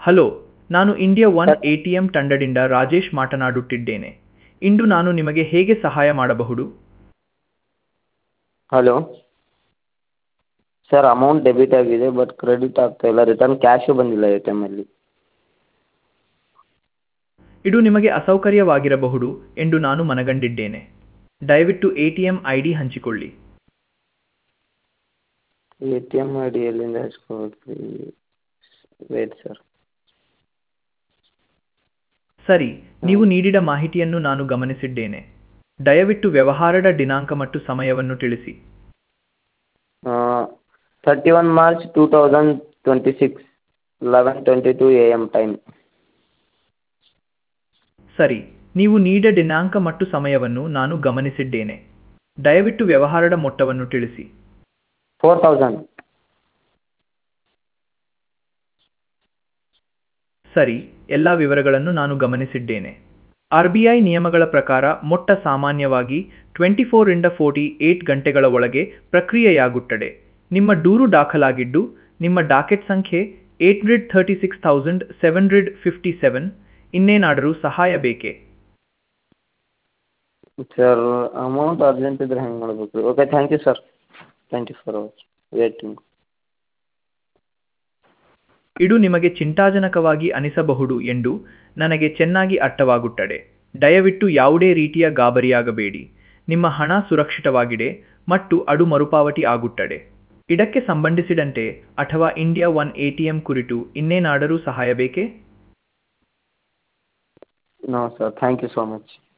hello ನಾನು India one A T M ತಂಡದಿಂದ ರಾಜೇಶ್ ಮಾತನಾಡುತ್ತಿದ್ದೇನೆ ಇಂದು ನಾನು ನಿಮಗೆ ಹೇಗೆ ಸಹಾಯ ಮಾಡಬಹುದು ಹಲೋ ಸರ್ ಅಮೌಂಟ್ ಡೆಬಿಟ್ ಆಗಿದೆ ಬಟ್ ಕ್ರೆಡಿಟ್ ಆಗ್ತಾ ಇಲ್ಲ ರಿಟರ್ನ್ ಕ್ಯಾಶು ಬಂದಿಲ್ಲ ಎ ಟಿ ಎಮ್ಮಲ್ಲಿ ಇದು ನಿಮಗೆ ಅಸೌಕರ್ಯವಾಗಿರಬಹುದು ಎಂದು ನಾನು ಮನಗಂಡಿದ್ದೇನೆ ದಯವಿಟ್ಟು A T M I D ಹಂಚಿಕೊಳ್ಳಿ A T M I D ಎಲ್ಲಿಂದ ಹಚ್ಕೊಳ್ತೀವಿ ವೇಟ್ ಸರ್ ಸರಿ ನೀವು ನೀಡಿದ ಮಾಹಿತಿಯನ್ನು ನಾನು ಗಮನಿಸಿದ್ದೇನೆ ದಯವಿಟ್ಟು ವ್ಯವಹಾರದ ದಿನಾಂಕ ಮತ್ತು ಸಮಯವನ್ನು ತಿಳಿಸಿ thirty one March two thousand twenty six eleven twenty two A M time ಸರಿ ನೀವು ನೀಡಿದ ದಿನಾಂಕ ಮತ್ತು ಸಮಯವನ್ನು ನಾನು ಗಮನಿಸಿದ್ದೇನೆ ದಯವಿಟ್ಟು ವ್ಯವಹಾರದ ಮೊತ್ತವನ್ನು ತಿಳಿಸಿ ಫೋರ್ ತೌಸಂಡ್ ಸರಿ ಎಲ್ಲ ವಿವರಗಳನ್ನು ನಾನು ಗಮನಿಸಿದ್ದೇನೆ ಆರ್ ಬಿ ಐ ನಿಯಮಗಳ ಪ್ರಕಾರ ಮೊಟ್ಟ ಸಾಮಾನ್ಯವಾಗಿ ಟ್ವೆಂಟಿ ಫೋರಿಂದ ಫೋರ್ಟಿ ಏಟ್ ಗಂಟೆಗಳ ಒಳಗೆ ಪ್ರಕ್ರಿಯೆಯಾಗುತ್ತದೆ ನಿಮ್ಮ ದೂರು ದಾಖಲಾಗಿದ್ದು ನಿಮ್ಮ ಡಾಕೆಟ್ ಸಂಖ್ಯೆ eight hundred thirty six thousand seven hundred fifty seven ಇನ್ನೇನಾದರೂ ಸಹಾಯ ಬೇಕೇ ಸರ್ ಅಮೌಂಟ್ ಅರ್ಜೆಂಟ್ ಇದ್ರೆ ಹೆಂಗೆ ಮಾಡ್ಬೇಕು ರೀ okay thank you sir thank you for waiting ಇದು ನಿಮಗೆ ಚಿಂತಾಜನಕವಾಗಿ ಅನಿಸಬಹುದು ಎಂದು ನನಗೆ ಚೆನ್ನಾಗಿ ಅರ್ಥವಾಗುತ್ತದೆ ದಯವಿಟ್ಟು ಯಾವುದೇ ರೀತಿಯ ಗಾಬರಿಯಾಗಬೇಡಿ ನಿಮ್ಮ ಹಣ ಸುರಕ್ಷಿತವಾಗಿದೆ ಮತ್ತು ಅದು ಮರುಪಾವತಿ ಆಗುತ್ತದೆ ಇದಕ್ಕೆ ಸಂಬಂಧಿಸಿದಂತೆ ಅಥವಾ India one A T M ಕುರಿತು ಇನ್ನೇನಾದರೂ ಸಹಾಯ ಬೇಕೇ no sir thank you so much